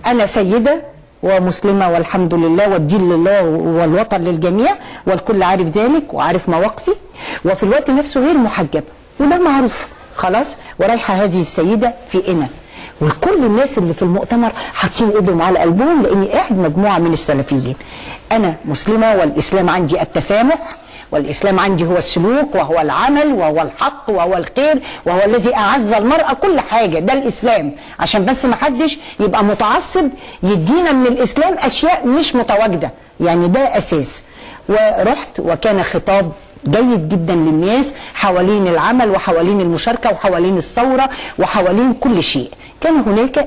انا سيده ومسلمه والحمد لله والدين لله والوطن للجميع والكل عارف ذلك وعارف مواقفي وفي الوقت نفسه غير محجبه وده معروف خلاص ورايحه هذه السيده في إنا وكل الناس اللي في المؤتمر حاطين ايدهم على قلبهم لاني احد مجموعه من السلفيين انا مسلمه والاسلام عندي التسامح والإسلام عندي هو السلوك وهو العمل وهو الحق وهو الخير وهو الذي أعز المرأة كل حاجة ده الإسلام عشان بس ما حدش يبقى متعصب يدينا من الإسلام أشياء مش متواجدة يعني ده أساس ورحت وكان خطاب جيد جدا للناس حوالين العمل وحوالين المشاركة وحوالين الثورة وحوالين كل شيء كان هناك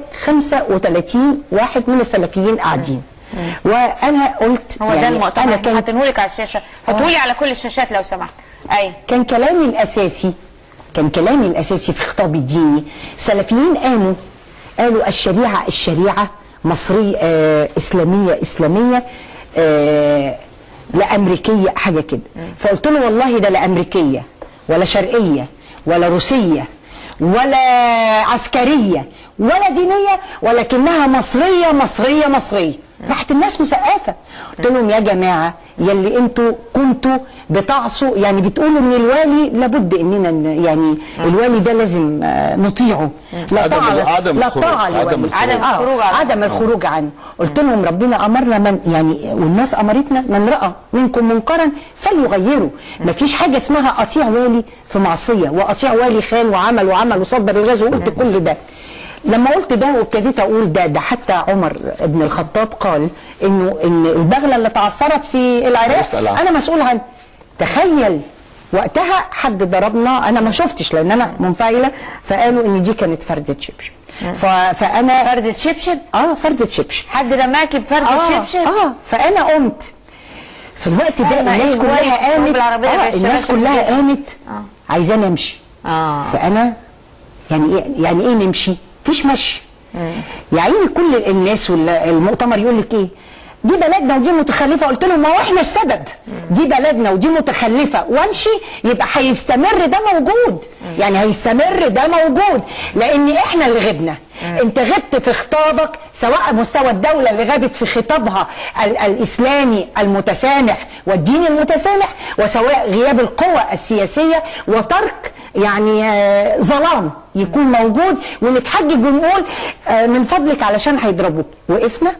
35 واحد من السلفيين قاعدين وانا قلت هو ده يعني المؤتمر انا انا كان هاتنهولك على الشاشه حطولي على كل الشاشات لو سمحت اي كان كلامي الاساسي كان كلامي الاساسي في خطابي الديني سلفيين قاموا قالوا الشريعه الشريعه مصريه آه اسلاميه اسلاميه آه لا امريكيه حاجه كده فقلت له والله ده لا امريكيه ولا شرقيه ولا روسيه ولا عسكريه ولا دينيه ولكنها مصريه مصريه مصريه راحت الناس مسقفه قلت لهم يا جماعه يلي انتوا كنتوا بتعصوا يعني بتقولوا ان الوالي لابد اننا ن- يعني الوالي ده لازم آه، نطيعه لا عدم- طاعه عدم لا الخروج- طاعه عدم لولي. الخروج. عدم الخروج آه، عنه. عدم الخروج عنه قلت لهم ربنا امرنا من يعني والناس امرتنا من راى منكم منكرا فليغيره مفيش حاجه اسمها اطيع والي في معصيه واطيع والي خان وعمل وعمل وصدر الغاز وقلت كل ده لما قلت ده وابتديت اقول ده ده حتى عمر بن الخطاب قال انه ان البغله اللي تعثرت في العراق يسأل عنها. انا مسؤول عنها تخيل وقتها حد ضربنا انا ما شفتش لان انا منفعله فقالوا ان دي كانت فرده شبشب ف- فانا فردة شبشب اه فرده شبشب حد رماكي بفردة اه شبشب اه فانا قمت في الوقت ده فاهمة الناس إيه كلها هواية الشعوب قامت العربية آه باشتراك الناس كلها الجزء. قامت آه. عايزاني امشي اه فانا يعني ايه يعني ايه نمشي مفيش مشي يا عيني كل الناس والمؤتمر يقول لك ايه دي بلدنا ودي متخلفه قلت لهم ما هو احنا السبب دي بلدنا ودي متخلفه وامشي يبقى هيستمر ده موجود يعني هيستمر ده موجود لان احنا اللي غبنا انت غبت في خطابك سواء مستوى الدوله اللي غابت في خطابها ال- الاسلامي المتسامح والدين المتسامح وسواء غياب القوى السياسيه وترك يعني آه، ظلام يكون موجود ونتحجج ونقول آه، من فضلك علشان هيضربوك وقفنا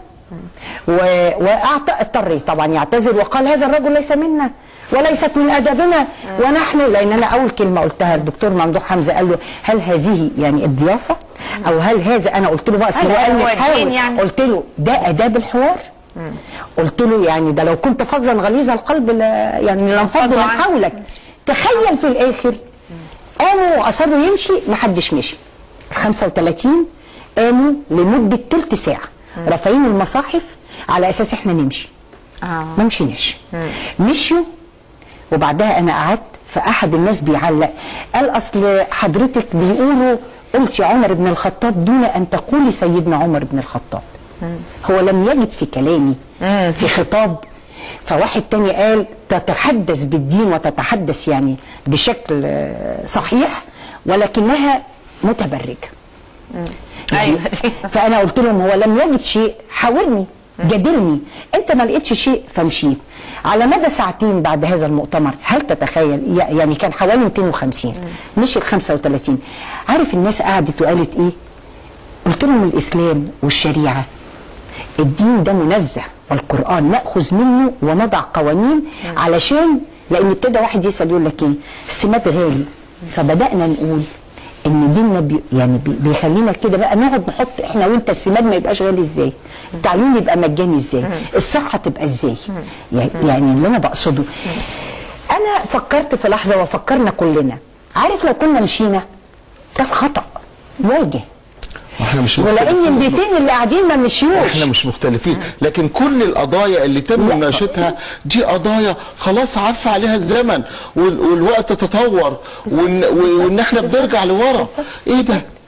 واضطر طبعا يعتذر وقال هذا الرجل ليس منا وليست من ادبنا ونحن لان انا اول كلمه قلتها الدكتور ممدوح حمزه قال له هل هذه يعني الضيافه او هل هذا انا قلت له بقى أصل هل هو هذا قال لي هو حاول. الدين يعني؟ قلت له ده اداب الحوار قلت له يعني ده لو كنت فظا غليظ القلب لا يعني لانفضوا من عنك. حولك تخيل في الاخر قاموا واصروا يمشي ما حدش مشي ال 35 قاموا لمده تلت ساعه رافعين المصاحف على اساس احنا نمشي اه ما مشيناش مشيوا وبعدها انا قعدت فاحد الناس بيعلق قال اصل حضرتك بيقولوا قلت يا عمر بن الخطاب دون ان تقولي سيدنا عمر بن الخطاب هو لم يجد في كلامي في خطاب فواحد تاني قال تتحدث بالدين وتتحدث يعني بشكل آه، صحيح ولكنها متبرجه ايوه فانا قلت لهم هو لم يجد شيء حاورني جادلني انت ما لقيتش شيء فمشيت على مدى ساعتين بعد هذا المؤتمر هل تتخيل ي- يعني كان حوالي 250 مشي ال 35 عارف الناس قعدت وقالت ايه قلت لهم الاسلام والشريعه الدين ده منزه والقران ناخذ منه ونضع قوانين علشان لان ابتدى واحد يسال يقول لك ايه السماد غالي فبدانا نقول ان ديننا بي يعني بي بيخلينا كده بقى نقعد نحط احنا وانت السماد ما يبقاش غالي ازاي التعليم يبقى مجاني ازاي الصحه تبقى ازاي يعني يعني اللي انا بقصده انا فكرت في لحظه وفكرنا كلنا عارف لو كنا مشينا ده الخطا واجه احنا مش ولان ال 200 اللي قاعدين ما مشيوش احنا مش مختلفين لكن كل القضايا اللي تم لا. مناقشتها دي قضايا خلاص عفى عليها الزمن وال- والوقت تطور وان, وإن احنا بنرجع لورا بالظبط. ايه ده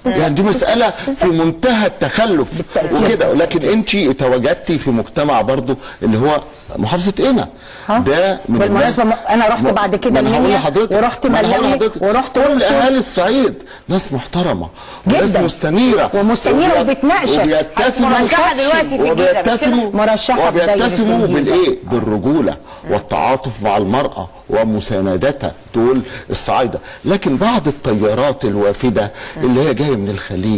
يعني دي مساله في منتهى التخلف وكده لكن انت تواجدتي في مجتمع برضو اللي هو محافظه قنا ها؟ ده من بالمناسبة الناس- أنا رحت ما- بعد كده ما أنا هقول المنيا لحضرتك- ورحت ما أنا هقول ملاوي لحضرتك. ورحت كل الأقصر. اهالي الصعيد ناس محترمه وناس جداً. مستنيره ومستنيرة وبي- وبتناقشك. وبيتسموا مرشحة دلوقتي في الجيزة، مش كده؟ وبيتسموا مرشحة في دايرة وبيتسموا الجيزة. بالايه بالرجوله والتعاطف مع المراه ومساندتها دول الصعايده لكن بعض التيارات الوافده اللي هي جايه من الخليج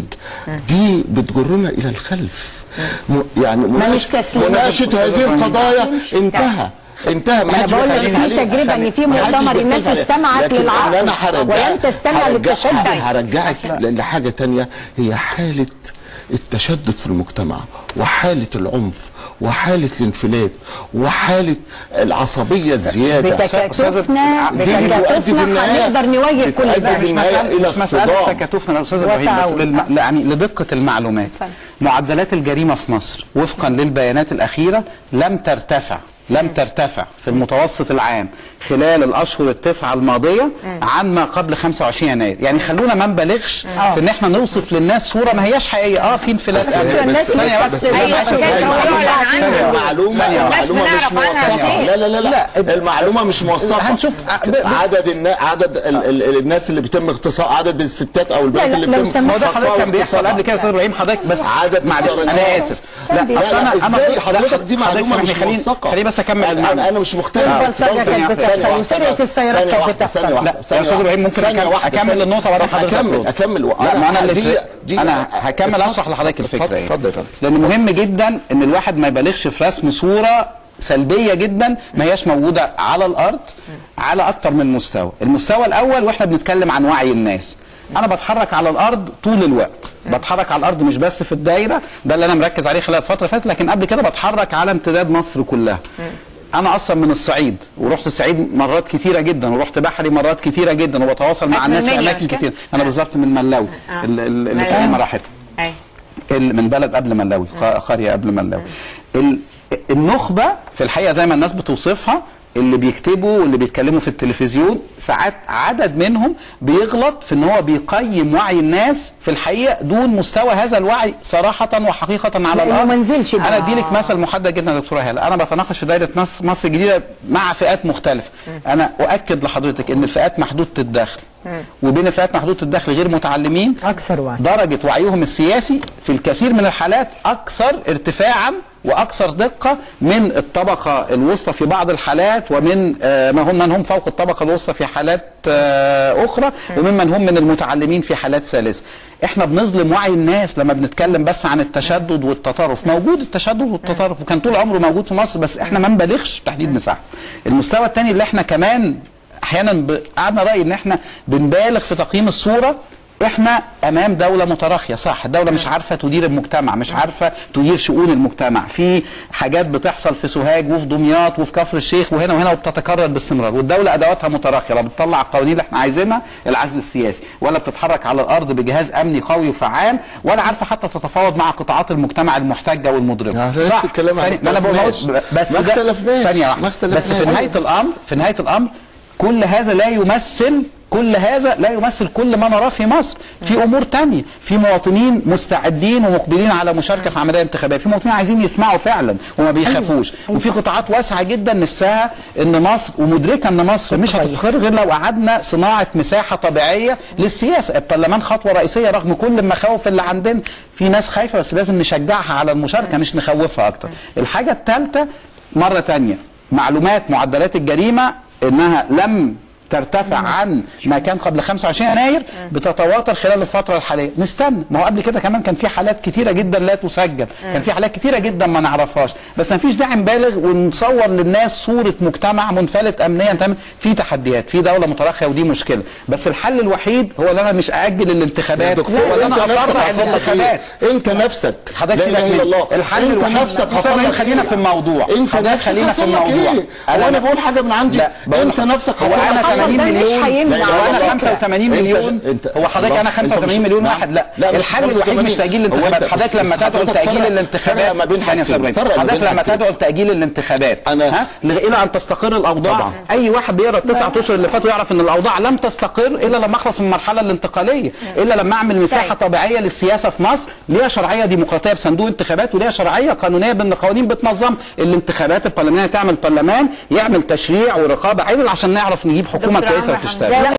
دي بتجرنا الى الخلف م- يعني مناقشة- مستسلمين. مناقشه هذه القضايا انتهى انتهى ما أنا حدش بقول لك بيختلف في عليها. تجربة إن في ما حدش مؤتمر الناس بيختلف عليها. استمعت لكن للعقل أنا هرجع- ولم تستمع هرجع- للتشدد. هرجعك ل- لحاجه تانية هي حاله التشدد في المجتمع وحاله العنف وحاله الانفلات وحاله العصبيه الزياده بتكاتفنا دي بتؤدي في بتكاتفنا النهايه هنقدر نواجه كل بتؤدي ده في النهايه الى مش مسألة الصدام تكاتفنا يا استاذ ابراهيم بس وتعاون. للم... يعني لدقه المعلومات معدلات الجريمه في مصر وفقا للبيانات الاخيره لم ترتفع لم ترتفع في المتوسط العام خلال الاشهر التسعه الماضيه عن ما قبل 25 يناير يعني خلونا ما نبالغش في ان احنا نوصف للناس صوره ما هياش حقيقيه اه في انفلات بس أمني. هي- الناس بس- لسه بس- بس- أيوة، بس- عشان كده بس- هو يعلن عنها. المعلومه ثانية. الناس المعلومه مش بنعرف عنها موثقه شيء. لا لا لا لا لا. المعلومه مش موثقه هنشوف ب- ب- عدد النا... عدد ال... ال... الناس اللي بيتم اغتصاب عدد الستات او البنات لا، اللي لو بيتم سمحت. ما هو ده حضرتك كان بيحصل اغتصابها. قبل كده يا استاذ ابراهيم حضرتك بس عدد معلش السرقات. انا اسف لا لا، أصل لا أنا- أنا ازاي بقول- حضرتك دي لا، معلومه حضرتك مش خليني- موثقه خليني بس اكمل انا المعلومه انا, أنا مش مختلف البلطجة كانت بتحصل وسرقة السيارات كانت بتحصل. لا، يا أستاذ إبراهيم ممكن أكمل- أكمل النقطة وبعدين حضرتك اكمل ترد. اكمل لا ما انا اللي دي- دي- انا هكمل اتفضل. اشرح لحضرتك الفكره اتفضل ايه اتفضل اتفضل. لان مهم جدا ان الواحد ما يبالغش في رسم صوره سلبيه جدا ما هياش موجوده على الارض على اكتر من مستوى المستوى الاول واحنا بنتكلم عن وعي الناس انا بتحرك على الارض طول الوقت بتحرك على الارض مش بس في الدايره ده اللي انا مركز عليه خلال الفتره اللي فاتت لكن قبل كده بتحرك على امتداد مصر كلها انا اصلا من الصعيد ورحت الصعيد مرات كتيره جدا ورحت بحري مرات كتيره جدا وبتواصل مع من الناس في المنيا اماكن مش كده؟ كتير انا بالظبط من ملاوي آه. ال- ال- اللي ملاوي. كريمه راحتها أيوة. ال- من بلد قبل ملاوي ق- قريه قبل ملاوي ال- النخبه في الحقيقه زي ما الناس بتوصفها اللي بيكتبوا واللي بيتكلموا في التلفزيون ساعات عدد منهم بيغلط في ان هو بيقيم وعي الناس في الحقيقه دون مستوى هذا الوعي صراحه وحقيقه على لأنه الارض ما نزلش ده. انا اديلك مثل محدد جدا يا دكتوره هاله انا بتناقش في دايره مصر مصر الجديده مع فئات مختلفه انا اؤكد لحضرتك ان الفئات محدوده الدخل وبين الفئات محدوده الدخل غير متعلمين أكثر وعي. درجة وعيهم السياسي في الكثير من الحالات أكثر ارتفاعا وأكثر دقة من الطبقة الوسطى في بعض الحالات ومن آه، ما هم من هم فوق الطبقة الوسطى في حالات آه، أخرى وممن هم من المتعلمين في حالات ثالثة احنا بنظلم وعي الناس لما بنتكلم بس عن التشدد والتطرف موجود التشدد والتطرف وكان طول عمره موجود في مصر بس احنا ما نبالغش في تحديد مساحته المستوى الثاني اللي احنا كمان احيانا ب- قعدنا راي ان احنا بنبالغ في تقييم الصوره احنا امام دوله متراخيه صح الدوله مش عارفه تدير المجتمع مش عارفه تدير شؤون المجتمع في حاجات بتحصل في سوهاج وفي دمياط وفي كفر الشيخ وهنا وهنا وبتتكرر باستمرار والدوله ادواتها متراخيه لا بتطلع القوانين اللي احنا عايزينها العزل السياسي ولا بتتحرك على الارض بجهاز امني قوي وفعال ولا عارفه حتى تتفاوض مع قطاعات المجتمع المحتجه والمضربه يعني نفس الكلام ثانية- ما ما انا بقول اختلفناش. بس ما ده- اختلفناش. ثانيه ما واحده اختلفناش. بس في نهايه أيوة. الامر في نهايه الامر كل هذا لا يمثل كل هذا لا يمثل كل ما نراه في مصر في امور تانية في مواطنين مستعدين ومقبلين على مشاركه في عمليه انتخابيه في مواطنين عايزين يسمعوا فعلا وما بيخافوش وفي قطاعات واسعه جدا نفسها ان مصر ومدركه ان مصر مش هتستقر غير لو قعدنا صناعه مساحه طبيعيه للسياسه البرلمان خطوه رئيسيه رغم كل المخاوف اللي عندنا في ناس خايفه بس لازم نشجعها على المشاركه مش نخوفها اكتر الحاجه الثالثه مره تانية معلومات معدلات الجريمه انها لم ترتفع عن ما كان قبل 25 يناير بتتواتر خلال الفتره الحاليه نستنى ما هو قبل كده كمان كان في حالات كتيره جدا لا تسجل كان في حالات كتيره جدا ما نعرفهاش بس ما فيش داعي نبالغ ونصور للناس صوره مجتمع منفلت امنيا تماما في تحديات في دوله متراخيه ودي مشكله بس الحل الوحيد هو ان انا مش ااجل يا الانتخابات دكتور هو ان انت انا نفسك اسرع حصل لك الانتخابات ايه؟ انت نفسك حضرتك لا اله سيبك الا من- الله الحل انت الوحيد- نفسك بص حصل أنا لك خلينا إيه؟ في الموضوع انت حضرتك نفسك خلينا في حصل لك الموضوع ايه؟ أنا هو انا ب- بقول حاجه من عندي لا، بقول انت لك- نفسك هو حصل أنا لك 85 ده مش مليون هيمنع لا، هو لا، انا لا، 85 أنت- مليون أنت- هو حضرتك الله، انا أنت 85 مش- مليون نعم. واحد لا, لا، مش الحل الوحيد 85 مش تاجيل هو الانتخابات أنت حضرتك بس- لما بس تدعو حضرتك لتاجيل فرق- الانتخابات فرق ما بين ثانية يا حاجتين. أستاذ إبراهيم. فرق ما بين حضرتك لما حاجتين. تدعو لتاجيل الانتخابات أنا- ها لغايه ان تستقر الاوضاع طبعا. اي واحد بيقرا التسعة اشهر اللي فاتوا يعرف ان الاوضاع لم تستقر الا لما اخلص من المرحله الانتقاليه الا لما اعمل مساحه طيب. طبيعيه للسياسه في مصر ليها شرعيه ديمقراطيه بصندوق انتخابات وليها شرعيه قانونيه بان قوانين بتنظم الانتخابات البرلمانيه تعمل برلمان يعمل تشريع ورقابه عدل عشان نعرف نجيب حكومه دكتور كويسه عمرو وتشتغل حمزاوي.